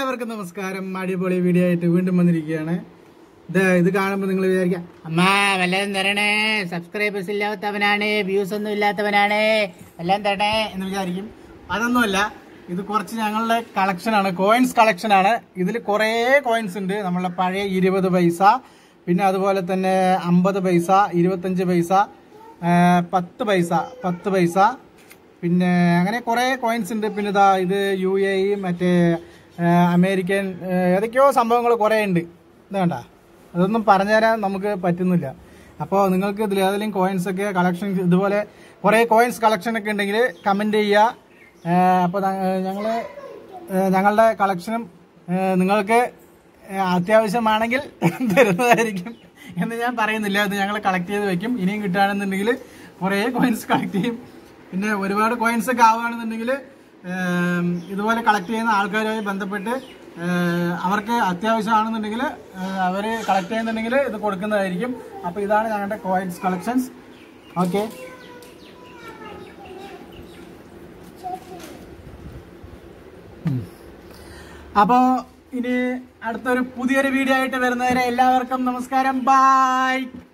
എല്ലാവർക്കും നമസ്കാരം അടിപൊളി വീഡിയോ ആയിട്ട് വീണ്ടും വന്നിരിക്കുകയാണ് ഇത് ഇത് കാണുമ്പോൾ നിങ്ങൾ വിചാരിക്കാം അമ്മ വല്ലതും തരണേ സബ്സ്ക്രൈബേഴ്സ് ഇല്ലാത്തവനാണ് വ്യൂസ് ഒന്നും ഇല്ലാത്തവനാണ് എല്ലാം തരണേ എന്ന് വിചാരിക്കും അതൊന്നുമല്ല ഇത് കുറച്ച് ഞങ്ങളുടെ കളക്ഷനാണ് കോയിൻസ് കളക്ഷനാണ് ഇതിൽ കുറേ കോയിൻസ് ഉണ്ട് നമ്മളുടെ പഴയ ഇരുപത് പൈസ പിന്നെ അതുപോലെ തന്നെ അമ്പത് പൈസ ഇരുപത്തഞ്ച് പൈസ ആ, പത്ത് പൈസ പത്ത് പൈസ പിന്നെ അങ്ങനെ കുറേ കോയിൻസ് ഉണ്ട് പിന്നെ ഇതാ ഇത് യു എ ഇ മറ്റേ ആ, അമേരിക്കൻ ആ, ഏതൊക്കെയോ സംഭവങ്ങൾ കുറേ ഉണ്ട് ഇത് കണ്ട അതൊന്നും പറഞ്ഞുതരാൻ നമുക്ക് പറ്റുന്നില്ല അപ്പോൾ നിങ്ങൾക്ക് ഇതിൽ ഏതെങ്കിലും കോയിൻസ് ഒക്കെ കളക്ഷൻ ഇതുപോലെ കുറേ കോയിൻസ് കളക്ഷൻ ഒക്കെ ഉണ്ടെങ്കിൽ കമൻറ്റ് ചെയ്യുക അപ്പോൾ ഞങ്ങൾ ഞങ്ങളുടെ കളക്ഷനും ആ, നിങ്ങൾക്ക് ആ, അത്യാവശ്യമാണെങ്കിൽ തരുന്നതായിരിക്കും എന്ന് ഞാൻ പറയുന്നില്ല അത് ഞങ്ങൾ കളക്ട് ചെയ്ത് വെക്കും ഇനിയും കിട്ടുകയാണെന്നുണ്ടെങ്കിൽ കുറേ കോയിൻസ് കളക്ട് ചെയ്യും പിന്നെ ഒരുപാട് കോയിൻസ് ഒക്കെ ആവുകയാണെന്നുണ്ടെങ്കിൽ ഏം, ഇതുപോലെ കളക്ട് ചെയ്യുന്ന ആൾക്കാരുമായി ബന്ധപ്പെട്ട് ഏ, അവർക്ക് അത്യാവശ്യമാണെന്നുണ്ടെങ്കിൽ അവർ കളക്ട് ചെയ്യുന്നുണ്ടെങ്കിൽ ഇത് കൊടുക്കുന്നതായിരിക്കും അപ്പോൾ ഇതാണ് ഞങ്ങളുടെ കോയിൻസ് കളക്ഷൻസ് ഓക്കെ അപ്പോൾ ഇനി അടുത്തൊരു പുതിയൊരു വീഡിയോ ആയിട്ട് വരുന്നവരെ എല്ലാവർക്കും നമസ്കാരം ബൈ